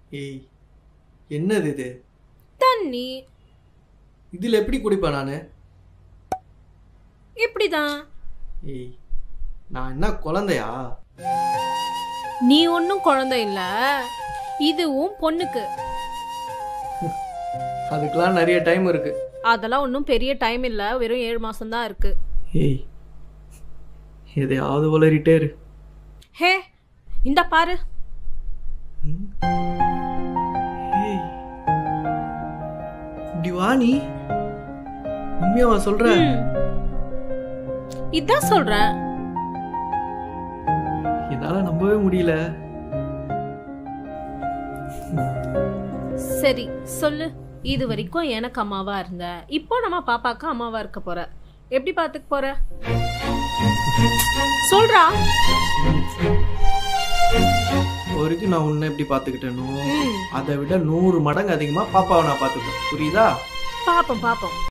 ஏய் என்னது இது தண்ணி இதில் எப்படி குடிப்பேன் நான் இப்படிதான் ஏய் நான் என்ன குழந்தையா நீ ஒன்றும் குழந்தை இல்ல இதுவும் பொண்ணுக்கு அதுக்கெல்லாம் நிறைய டைம் இருக்கு அதெல்லாம் ஒன்றும் பெரிய டைம் இல்ல வெறும் ஏழு மாசம் தான் இருக்கு ஏய் எதையாவது வளரிட்டே இரு ஹே இந்த பாரு ம்? ஏய் இப்படி வா நீ உண்மையாவா சொல்ற ம். இதான் சொல்றேன் என்னால நம்பவே முடியல சரி சொல்லு இது வரைக்கும் எனக்கு அம்மாவா இருந்த இப்போ நம்ம பாப்பாக்கு அம்மாவா இருக்க போற எப்படி பாத்துக்க போற சொல்றா இப்போ வரைக்கும் நான் உன்னை எப்படி பார்த்துக்கிட்டேனோ ம், அதை விட நூறு மடங்கு அதிகமா பாப்பாவை நான் பார்த்துப்பேன் புரியுதா பாப்போம் பாப்போம்